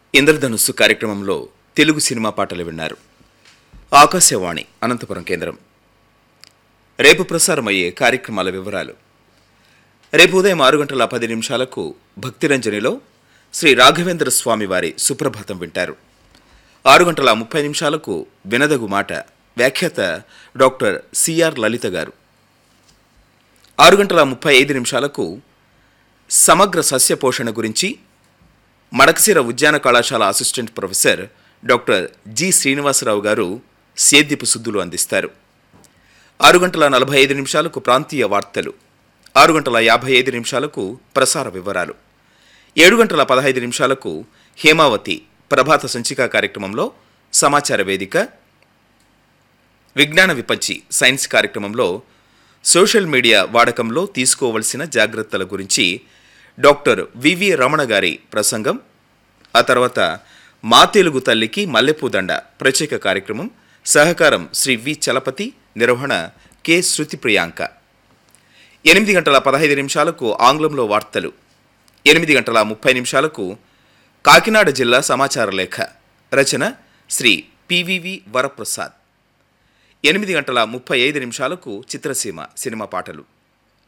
ఇంద్రధనుస్సు కార్యక్రమంలో తెలుగు సినిమా పాటలు విన్నారు ఆకాశవాణి అనంతపురం కేంద్రం రేపు ప్రసారమయ్యే కార్యక్రమాల వివరాలు రేపు ఉదయం ఆరు గంటల పది నిమిషాలకు భక్తిరంజనిలో శ్రీ రాఘవేంద్ర స్వామి వారి సుప్రభాతం వింటారు ఆరు గంటల ముప్పై నిమిషాలకు వినదగు మాట వ్యాఖ్యాత డాక్టర్ సిఆర్ లలిత గారు ఆరు గంటల ముప్పై ఐదు నిమిషాలకు సమగ్ర సస్య పోషణ గురించి మడకశిర ఉద్యాన కళాశాల assistant professor doctor G Srinivasa Rao garu సేద్యపు సుద్దులు అందిస్తారు ఆరు గంటల నలభై ఐదు నిమిషాలకు ప్రాంతీయ వార్తలు ఆరు గంటల యాభై ఐదు నిమిషాలకు ప్రసార వివరాలు ఏడు గంటల పదహైదు నిమిషాలకు హేమావతి ప్రభాత సంచిక కార్యక్రమంలో సమాచార వేదిక విజ్ఞాన విపంచి సైన్స్ కార్యక్రమంలో సోషల్ మీడియా వాడకంలో తీసుకోవలసిన జాగ్రత్తల గురించి డాక్టర్ వివి రమణ గారి ప్రసంగం ఆ తర్వాత మా తెలుగు తల్లికి మల్లెపూదండ ప్రత్యేక కార్యక్రమం సహకారం శ్రీ వి చలపతి నిర్వహణ కె శృతి ప్రియాంక ఎనిమిది గంటల పదహైదు నిమిషాలకు ఆంగ్లంలో వార్తలు ఎనిమిది గంటల ముప్పై నిమిషాలకు కాకినాడ జిల్లా సమాచార లేఖ రచన శ్రీ పివివి వరప్రసాద్ ఎనిమిది గంటల ముప్పై ఐదు నిమిషాలకు చిత్రసీమ సినిమా పాటలు